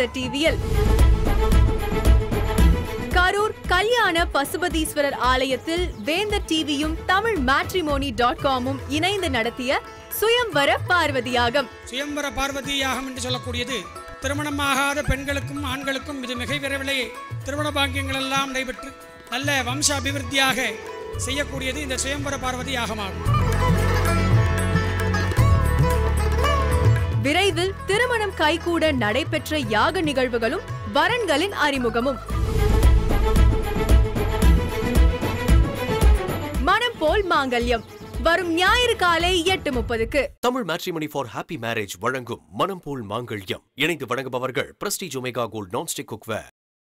வேந்தர் டிவியில் கரூர் கல்யாண பசுபதீஸ்வரர் ஆலயத்தில் வேந்தர் டிவியும் தமிழ் மேட்ரிமோனி டாட் காமும் இணைந்து நடத்திய சுயம்வர பார்வதியாகம் சுயம்பர பார்வதி யாகம் என்று சொல்லக்கூடியது திருமணமாகாத பெண்களுக்கும் ஆண்களுக்கும் இது மிக விரைவிலே திருமண பாக்கியங்கள் எல்லாம் நடைபெற்று நல்ல வம்ச அபிவிருத்தியாக செய்யக்கூடியது இந்த சுயம்பர பார்வதி யாகமாகும் விரைவில் திருமணம் கைகூட நடைபெற்ற யாக நிகழ்வுகளும் வரன்களின் அறிமுகமும் மனம் போல் மாங்கல்யம் வரும் ஞாயிறு காலை எட்டு முப்பதுக்கு Tamil matrimony for happy marriage வழங்கும் மனம் போல் மாங்கல்யம் இணைந்து வழங்குபவர்கள் Prestige Omega gold nonstick cookware